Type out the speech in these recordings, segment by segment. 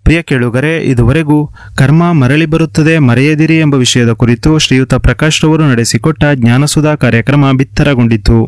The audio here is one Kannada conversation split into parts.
ಪ್ರಿಯ ಕೇಳುಗರೆ ಇದುವರೆಗೂ ಕರ್ಮ ಮರಳಿ ಬರುತ್ತದೆ ಮರೆಯದಿರಿ ಎಂಬ ವಿಷಯದ ಕುರಿತು ಶ್ರೀಯುತ ಪ್ರಕಾಶ್ ರವರು ನಡೆಸಿಕೊಟ್ಟ ಜ್ಞಾನಸುಧಾ ಕಾರ್ಯಕ್ರಮ ಬಿತ್ತರಗೊಂಡಿತು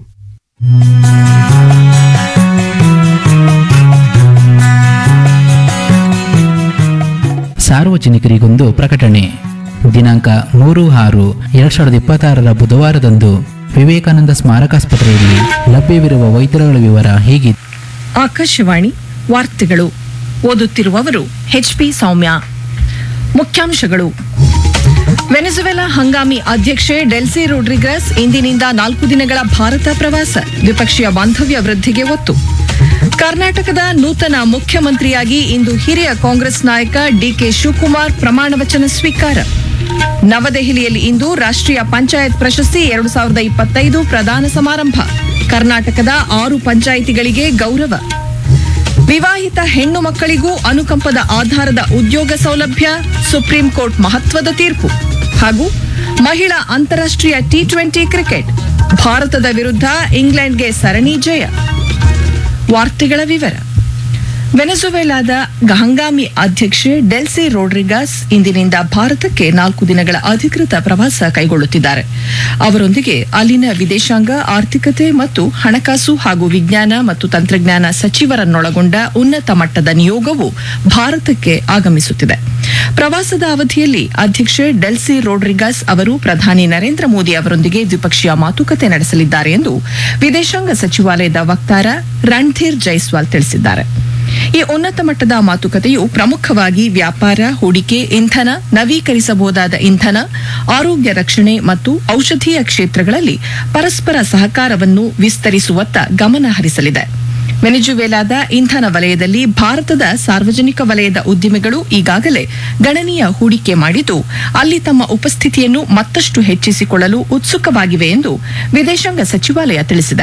ಸಾರ್ವಜನಿಕರಿಗೊಂದು ಪ್ರಕಟಣೆ ದಿನಾಂಕ ಮೂರು ಆರು ಎರಡ್ ಸಾವಿರದ ಇಪ್ಪತ್ತಾರರ ಬುಧವಾರದಂದು ವಿವೇಕಾನಂದ ಸ್ಮಾರಕಾಸ್ಪತ್ರೆಯಲ್ಲಿ ಲಭ್ಯವಿರುವ ವೈದ್ಯರುಗಳ ವಿವರ ಹೀಗಿದೆ ಆಕಾಶವಾಣಿ ವಾರ್ತೆಗಳು ಓದುತ್ತಿರುವವರು ಎಚ್ಪಿ ಸೌಮ್ಯ ಮುಖ್ಯಾಂಶಗಳು ವೆನೆಜುವೆಲಾ ಹಂಗಾಮಿ ಅಧ್ಯಕ್ಷೆ ಡೆಲ್ಸಿ ರೋಡ್ರಿಗಸ್ ಇಂದಿನಿಂದ ನಾಲ್ಕು ದಿನಗಳ ಭಾರತ ಪ್ರವಾಸ ದ್ವಿಪಕ್ಷೀಯ ಬಾಂಧವ್ಯ ವೃದ್ಧಿಗೆ ಒತ್ತು ಕರ್ನಾಟಕದ ನೂತನ ಮುಖ್ಯಮಂತ್ರಿಯಾಗಿ ಇಂದು ಹಿರಿಯ ಕಾಂಗ್ರೆಸ್ ನಾಯಕ ಡಿಕೆ ಶಿವಕುಮಾರ್ ಪ್ರಮಾಣ ವಚನ ಸ್ವೀಕಾರ ನವದೆಹಲಿಯಲ್ಲಿ ಇಂದು ರಾಷ್ಟ್ರೀಯ ಪಂಚಾಯತ್ ಪ್ರಶಸ್ತಿ ಎರಡು ಸಾವಿರದ ಇಪ್ಪತ್ತೈದು ಪ್ರದಾನ ಸಮಾರಂಭ ಕರ್ನಾಟಕದ ಆರು ಪಂಚಾಯಿತಿಗಳಿಗೆ ಗೌರವ ವಿವಾಹಿತ ಹೆಣ್ಣು ಮಕ್ಕಳಿಗೂ ಅನುಕಂಪದ ಆಧಾರದ ಉದ್ಯೋಗ ಸೌಲಭ್ಯ ಸುಪ್ರೀಂ ಕೋರ್ಟ್ ಮಹತ್ವದ ತೀರ್ಪು ಹಾಗೂ ಮಹಿಳಾ ಅಂತಾರಾಷ್ಟ್ರೀಯ ಟಿ ಟ್ವೆಂಟಿ ಕ್ರಿಕೆಟ್ ಭಾರತದ ವಿರುದ್ಧ ಇಂಗ್ಲೆಂಡ್ಗೆ ಸರಣಿ ಜಯ ವಾರ್ತೆಗಳ ವಿವರ ವೆನೆಜುವೆಲಾದ ಹಂಗಾಮಿ ಅಧ್ಯಕ್ಷೆ ಡೆಲ್ಸಿ ರೋಡ್ರಿಗಾಸ್ ಇಂದಿನಿಂದ ಭಾರತಕ್ಕೆ ನಾಲ್ಕು ದಿನಗಳ ಅಧಿಕೃತ ಪ್ರವಾಸ ಕೈಗೊಳ್ಳುತ್ತಿದ್ದಾರೆ ಅವರೊಂದಿಗೆ ಅಲ್ಲಿನ ವಿದೇಶಾಂಗ ಆರ್ಥಿಕತೆ ಮತ್ತು ಹಣಕಾಸು ಹಾಗೂ ವಿಜ್ಞಾನ ಮತ್ತು ತಂತ್ರಜ್ಞಾನ ಸಚಿವರನ್ನೊಳಗೊಂಡ ಉನ್ನತ ಮಟ್ಟದ ನಿಯೋಗವು ಭಾರತಕ್ಕೆ ಆಗಮಿಸುತ್ತಿದೆ ಪ್ರವಾಸದ ಅವಧಿಯಲ್ಲಿ ಅಧ್ಯಕ್ಷೆ ಡೆಲ್ಸಿ ರೋಡ್ರಿಗಾಸ್ ಅವರು ಪ್ರಧಾನಿ ನರೇಂದ್ರ ಮೋದಿ ಅವರೊಂದಿಗೆ ದ್ವಿಪಕ್ಷೀಯ ಮಾತುಕತೆ ನಡೆಸಲಿದ್ದಾರೆ ಎಂದು ವಿದೇಶಾಂಗ ಸಚಿವಾಲಯದ ವಕ್ತಾರ ರಣಧೀರ್ ಜೈಸ್ವಾಲ್ ತಿಳಿಸಿದ್ದಾರೆ ಈ ಉನ್ನತ ಮಟ್ಟದ ಮಾತುಕತೆಯು ಪ್ರಮುಖವಾಗಿ ವ್ಯಾಪಾರ ಹೂಡಿಕೆ ಇಂಧನ ನವೀಕರಿಸಬಹುದಾದ ಇಂಧನ ಆರೋಗ್ಯ ರಕ್ಷಣೆ ಮತ್ತು ಔಷಧೀಯ ಕ್ಷೇತ್ರಗಳಲ್ಲಿ ಪರಸ್ಪರ ಸಹಕಾರವನ್ನು ವಿಸ್ತರಿಸುವತ್ತ ಗಮನ ಹರಿಸಲಿದೆ ವೆನಿಜುವೆಲಾದ ಇಂಧನ ವಲಯದಲ್ಲಿ ಭಾರತದ ಸಾರ್ವಜನಿಕ ವಲಯದ ಉದ್ದಿಮೆಗಳು ಈಗಾಗಲೇ ಗಣನೀಯ ಹೂಡಿಕೆ ಮಾಡಿದ್ದು ಅಲ್ಲಿ ತಮ್ಮ ಉಪಸ್ಥಿತಿಯನ್ನು ಮತ್ತಷ್ಟು ಹೆಚ್ಚಿಸಿಕೊಳ್ಳಲು ಉತ್ಸುಕವಾಗಿವೆ ಎಂದು ವಿದೇಶಾಂಗ ಸಚಿವಾಲಯ ತಿಳಿಸಿದೆ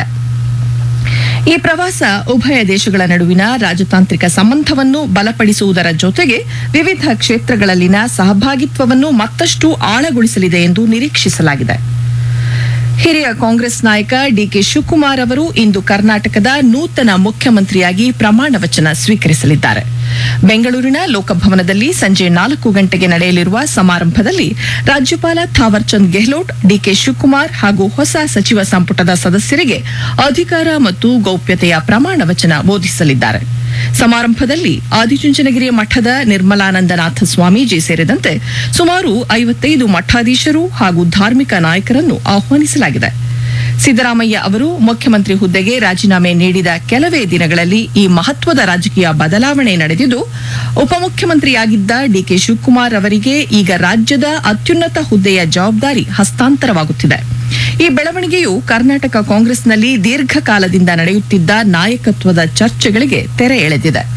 ಈ ಪ್ರವಾಸ ಉಭಯ ದೇಶಗಳ ನಡುವಿನ ರಾಜತಾಂತ್ರಿಕ ಸಂಬಂಧವನ್ನು ಬಲಪಡಿಸುವುದರ ಜೊತೆಗೆ ವಿವಿಧ ಕ್ಷೇತ್ರಗಳಲ್ಲಿನ ಸಹಭಾಗಿತ್ವವನ್ನು ಮತ್ತಷ್ಟು ಆಳಗೊಳಿಸಲಿದೆ ಎಂದು ನಿರೀಕ್ಷಿಸಲಾಗಿದೆ ಹಿರಿಯ ಕಾಂಗ್ರೆಸ್ ನಾಯಕ ಡಿಕೆ ಶಿವಕುಮಾರ್ ಅವರು ಇಂದು ಕರ್ನಾಟಕದ ನೂತನ ಮುಖ್ಯಮಂತ್ರಿಯಾಗಿ ಪ್ರಮಾಣ ವಚನ ಸ್ವೀಕರಿಸಲಿದ್ದಾರೆ ಬೆಂಗಳೂರಿನ ಲೋಕಭವನದಲ್ಲಿ ಸಂಜೆ ನಾಲ್ಕು ಗಂಟೆಗೆ ನಡೆಯಲಿರುವ ಸಮಾರಂಭದಲ್ಲಿ ರಾಜ್ಯಪಾಲ ಥಾವರ್ಚಂದ್ ಗೆಹ್ಲೋಟ್ ಡಿಕೆ ಶಿವಕುಮಾರ್ ಹಾಗೂ ಹೊಸ ಸಚಿವ ಸಂಪುಟದ ಸದಸ್ಯರಿಗೆ ಅಧಿಕಾರ ಮತ್ತು ಗೌಪ್ಯತೆಯ ಪ್ರಮಾಣ ವಚನ ಬೋಧಿಸಲಿದ್ದಾರೆ ಸಮಾರಂಭದಲ್ಲಿ ಆದಿಚುಂಚನಗಿರಿ ಮಠದ ನಿರ್ಮಲಾನಂದನಾಥ ಸ್ವಾಮೀಜಿ ಸೇರಿದಂತೆ ಸುಮಾರು ಐವತ್ತೈದು ಮಠಾಧೀಶರು ಹಾಗೂ ಧಾರ್ಮಿಕ ನಾಯಕರನ್ನು ಆಹ್ವಾನಿಸಲಾಗಿದೆ ಸಿದ್ದರಾಮಯ್ಯ ಅವರು ಮುಖ್ಯಮಂತ್ರಿ ಹುದ್ದೆಗೆ ರಾಜೀನಾಮೆ ನೀಡಿದ ಕೆಲವೇ ದಿನಗಳಲ್ಲಿ ಈ ಮಹತ್ವದ ರಾಜಕೀಯ ಬದಲಾವಣೆ ನಡೆದಿದ್ದು ಉಪಮುಖ್ಯಮಂತ್ರಿಯಾಗಿದ್ದ ಡಿಕೆ ಶಿವಕುಮಾರ್ ಅವರಿಗೆ ಈಗ ರಾಜ್ಯದ ಅತ್ಯುನ್ನತ ಹುದ್ದೆಯ ಜವಾಬ್ದಾರಿ ಹಸ್ತಾಂತರವಾಗುತ್ತಿದೆ ಈ ಬೆಳವಣಿಗೆಯು ಕರ್ನಾಟಕ ಕಾಂಗ್ರೆಸ್ನಲ್ಲಿ ದೀರ್ಘಕಾಲದಿಂದ ನಡೆಯುತ್ತಿದ್ದ ನಾಯಕತ್ವದ ಚರ್ಚೆಗಳಿಗೆ ತೆರೆ ಎಳೆದಿದೆ